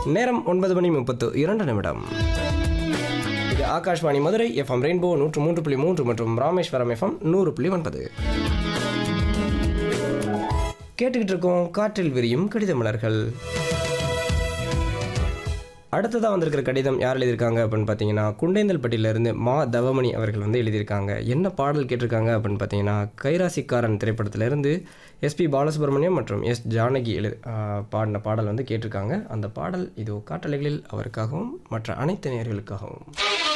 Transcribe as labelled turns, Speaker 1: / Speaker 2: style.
Speaker 1: நேரம் ஒன்பது மணி முப்பத்து இரண்டு நிமிடம் இது ஆகாஷ்வாணி மதுரை எஃப்எம் ரெயின்போ நூற்று மூன்று புள்ளி மூன்று மற்றும் ராமேஸ்வரம் எஃப்எம் நூறு புள்ளி ஒன்பது கேட்டுக்கிட்டு இருக்கோம் காற்றில் விரியும் கடித மலர்கள் அடுத்ததாக வந்திருக்கிற கடிதம் யார் எழுதியிருக்காங்க அப்படின்னு பார்த்தீங்கன்னா குண்டேந்தல்பட்டியிலிருந்து மா தவமணி அவர்கள் வந்து எழுதியிருக்காங்க என்ன பாடல் கேட்டிருக்காங்க அப்படின்னு பார்த்தீங்கன்னா கைராசிக்காரன் திரைப்படத்திலிருந்து எஸ்பி பாலசுப்ரமணியம் மற்றும் எஸ் ஜானகி எழு ஆ, பாடின பாடல் வந்து கேட்டிருக்காங்க அந்த பாடல் இதோ காட்டலைகளில் அவருக்காகவும் மற்ற அனைத்து நேயர்களுக்காகவும்